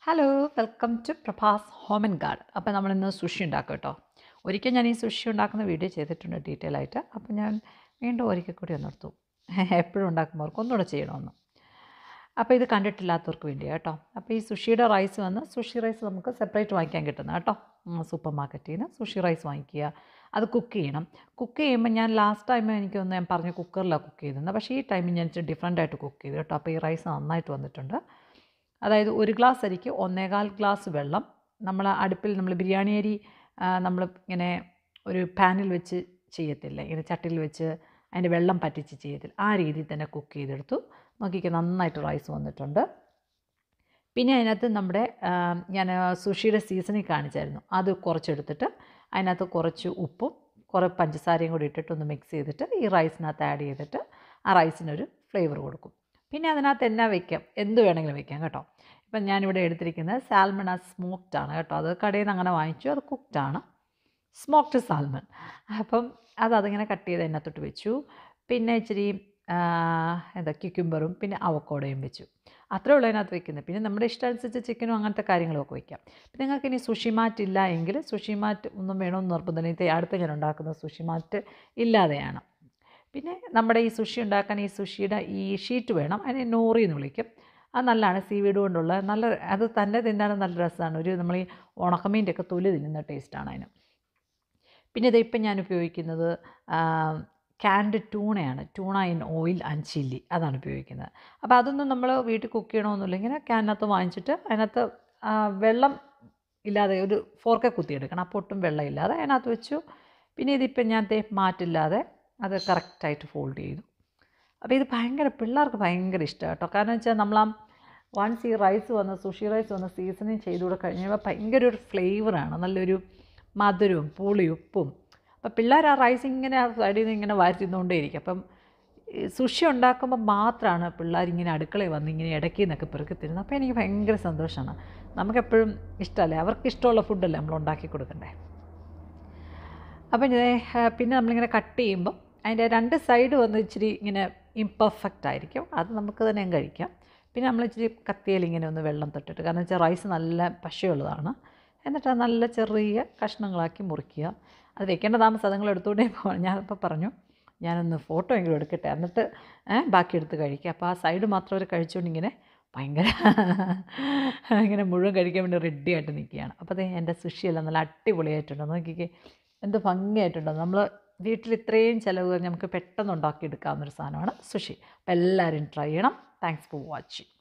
hello welcome to Prabha's home and garden അപ്പോൾ നമ്മളിന്ന് sushi ഉണ്ടാക്കും കേട്ടോ ഒരിക്കൽ ഞാൻ ഈ സുഷി ഉണ്ടാക്കുന്ന വീഡിയോ ചെയ്തിട്ടുണ്ട് ഡീറ്റെയിൽ ആയിട്ട് അപ്പോൾ ഞാൻ വീണ്ടും ഒരിക്കൽ കൂടി ഒന്നെടുത്തു എപ്പോഴും ഉണ്ടാക്കുമ്പോൾ അവർക്ക് ഒന്നുകൂടെ ചെയ്യണമെന്ന് അപ്പോൾ ഇത് കണ്ടിട്ടില്ലാത്തവർക്ക് വേണ്ടിയാണ് കേട്ടോ അപ്പോൾ ഈ സുഷിയുടെ റൈസ് വന്ന് സുഷി റൈസ് നമുക്ക് സെപ്പറേറ്റ് വാങ്ങിക്കാൻ കിട്ടുന്ന കേട്ടോ സൂപ്പർ മാർക്കറ്റിൽ നിന്ന് സുഷി റൈസ് വാങ്ങിക്കുക അത് കുക്ക് ചെയ്യണം കുക്ക് ചെയ്യുമ്പോൾ ഞാൻ ലാസ്റ്റ് ടൈം എനിക്കൊന്ന് ഞാൻ പറഞ്ഞു കുക്കറിലാണ് കുക്ക് ചെയ്തിരുന്നത് പക്ഷേ ഈ ടൈമിൽ ഞാൻ ഇച്ചിരി ഡിഫറെൻ്റ് ആയിട്ട് കുക്ക് ചെയ്തു കേട്ടോ അപ്പോൾ ഈ റൈസ് നന്നായിട്ട് വന്നിട്ടുണ്ട് അതായത് ഒരു ഗ്ലാസ് അരിക്ക് ഒന്നേകാൽ ഗ്ലാസ് വെള്ളം നമ്മൾ അടുപ്പിൽ നമ്മൾ ബിരിയാണി അരി നമ്മൾ ഇങ്ങനെ ഒരു പാനിൽ വെച്ച് ചെയ്യത്തില്ല ഇങ്ങനെ ചട്ടിയിൽ വെച്ച് അതിൻ്റെ വെള്ളം പറ്റിച്ച് ചെയ്യത്തില്ല ആ രീതിയിൽ തന്നെ കുക്ക് ചെയ്തെടുത്തു നോക്കിക്ക് നന്നായിട്ട് റൈസ് വന്നിട്ടുണ്ട് പിന്നെ അതിനകത്ത് നമ്മുടെ ഞാൻ സുഷിയുടെ സീസണിൽ കാണിച്ചായിരുന്നു അത് കുറച്ചെടുത്തിട്ട് അതിനകത്ത് കുറച്ച് ഉപ്പും കുറേ പഞ്ചസാരയും കൂടി ഇട്ടിട്ട് ഒന്ന് മിക്സ് ചെയ്തിട്ട് ഈ റൈസിനകത്ത് ആഡ് ചെയ്തിട്ട് ആ റൈസിനൊരു ഫ്ലേവർ കൊടുക്കും പിന്നെ അതിനകത്ത് എന്നാ വെക്കാം എന്ത് വേണമെങ്കിലും വെക്കാം കേട്ടോ ഇപ്പം ഞാനിവിടെ എടുത്തിരിക്കുന്നത് സാൽമൺ ആ സ്മോക്ഡ് ആണ് കേട്ടോ അത് കടയിൽ നിന്ന് അങ്ങനെ വാങ്ങിച്ചു അത് കുക്ക്ഡ് ആണ് സ്മോക്ഡ് സാൽമൺ അപ്പം അത് അതിങ്ങനെ കട്ട് ചെയ്ത് അതിനകത്തോട്ട് വെച്ചു പിന്നെ ഇച്ചിരി എന്താ ക്യുക്കുംബറും പിന്നെ അവക്കോടയും വെച്ചു അത്രേ ഉള്ളൂ അതിനകത്ത് വെക്കുന്നത് പിന്നെ നമ്മുടെ ഇഷ്ടമനുസരിച്ച് ചിക്കനും അങ്ങനത്തെ കാര്യങ്ങളൊക്കെ വയ്ക്കാം പിന്നെ നിങ്ങൾക്ക് ഇനി സുഷി മാറ്റ് ഇല്ല എങ്കിൽ സുഷി മാറ്റ് ഒന്നും വേണമെന്ന് നിർബന്ധമില്ല ഇത് അടുത്ത് ഞാൻ ഉണ്ടാക്കുന്ന സുഷി മാറ്റ് ഇല്ലാതെയാണ് പിന്നെ നമ്മുടെ ഈ സുഷി ഉണ്ടാക്കാൻ ഈ സുഷിയുടെ ഈ ഷീറ്റ് വേണം അതിനെ നോറി എന്ന് വിളിക്കും അത് നല്ലതാണ് സീവീഡ് കൊണ്ടുള്ള നല്ല അത് തന്നെ തിന്നാൻ നല്ല രസമാണ് ഒരു നമ്മൾ ഈ ഉണക്കമീൻ്റെ ഒക്കെ തൊലി തിന്നുന്ന ടേസ്റ്റാണ് അതിന് പിന്നെ ഇതിപ്പം ഞാൻ ഉപയോഗിക്കുന്നത് ക്യാൻഡ് ടൂണയാണ് tuna in oil and chilli അതാണ് ഉപയോഗിക്കുന്നത് അപ്പോൾ അതൊന്നും നമ്മൾ വീട്ടിൽ കുക്ക് ചെയ്യണമെന്നില്ല ഇങ്ങനെ ക്യാനകത്ത് വാങ്ങിച്ചിട്ട് അതിനകത്ത് വെള്ളം ഇല്ലാതെ ഒരു ഫോർക്കെ കുത്തിയെടുക്കണം അപ്പോൾ ഒട്ടും വെള്ളം ഇല്ലാതെ അതിനകത്ത് വെച്ചു പിന്നെ ഇതിപ്പം ഞാൻ തേ മാറ്റില്ലാതെ അത് കറക്റ്റായിട്ട് ഫോൾഡ് ചെയ്തു അപ്പോൾ ഇത് ഭയങ്കര പിള്ളേർക്ക് ഭയങ്കര ഇഷ്ടമാണ് കേട്ടോ കാരണം വെച്ചാൽ നമ്മൾ ആ വൺസ് ഈ റൈസ് വന്ന് സുഷി റൈസ് വന്ന് സീസണിങ് ചെയ്തുകൂടെ കഴിഞ്ഞപ്പോൾ ഭയങ്കര ഒരു ഫ്ലേവറാണ് നല്ലൊരു മധുരവും പുളിയും ഉപ്പും അപ്പോൾ പിള്ളേർ ആ റൈസ് ഇങ്ങനെ ആ സൈഡിൽ നിന്ന് ഇങ്ങനെ വാരിത്തിന്നുകൊണ്ടേ ഇരിക്കും അപ്പം സുഷി ഉണ്ടാക്കുമ്പോൾ മാത്രമാണ് പിള്ളേരിങ്ങനെ അടുക്കളയിൽ വന്ന് ഇങ്ങനെ ഇടയ്ക്ക് നിന്നൊക്കെ പെറുക്കി തരുന്നത് അപ്പോൾ എനിക്ക് ഭയങ്കര സന്തോഷമാണ് നമുക്കെപ്പോഴും ഇഷ്ടമല്ലേ അവർക്ക് ഇഷ്ടമുള്ള ഫുഡല്ലേ നമ്മൾ ഉണ്ടാക്കി കൊടുക്കണ്ടേ അപ്പം പിന്നെ നമ്മളിങ്ങനെ കട്ട് ചെയ്യുമ്പോൾ അതിൻ്റെ രണ്ട് സൈഡ് വന്ന് ഇച്ചിരി ഇങ്ങനെ ഇംപെർഫെക്റ്റ് ആയിരിക്കും അത് നമുക്ക് തന്നെ കഴിക്കാം പിന്നെ നമ്മൾ ഇച്ചിരി കത്തിയിൽ ഇങ്ങനെ ഒന്ന് വെള്ളം തൊട്ടിട്ട് കാരണം വെച്ചാൽ റൈസ് നല്ല പശയുള്ളതാണ് എന്നിട്ട് നല്ല ചെറിയ കഷ്ണങ്ങളാക്കി മുറിക്കുക അത് വെക്കേണ്ട താമസം അതുങ്ങൾ എടുത്തുകൊണ്ടേ പോകണം ഞാനിപ്പോൾ പറഞ്ഞു ഞാനൊന്ന് ഫോട്ടോ എങ്കിലും എടുക്കട്ടെ എന്നിട്ട് ബാക്കി എടുത്ത് കഴിക്കുക അപ്പോൾ ആ സൈഡ് മാത്രം അവർ കഴിച്ചുകൊണ്ട് ഇങ്ങനെ ഭയങ്കര ഇങ്ങനെ മുഴുവൻ കഴിക്കാൻ വേണ്ടി റെഡി ആയിട്ട് നിൽക്കുകയാണ് അപ്പോൾ അത് എൻ്റെ സുഷിയെല്ലാം നല്ല അടിപൊളിയായിട്ടുണ്ട് നോക്കിക്കേ എന്ത് ഭംഗിയായിട്ടുണ്ടോ നമ്മൾ വീട്ടിൽ ഇത്രയും ചിലവ് നമുക്ക് പെട്ടെന്ന് ഉണ്ടാക്കിയെടുക്കാവുന്നൊരു സാധനമാണ് സുഷി അപ്പോൾ എല്ലാവരും ട്രൈ ചെയ്യണം താങ്ക്സ് ഫോർ വാച്ചിങ്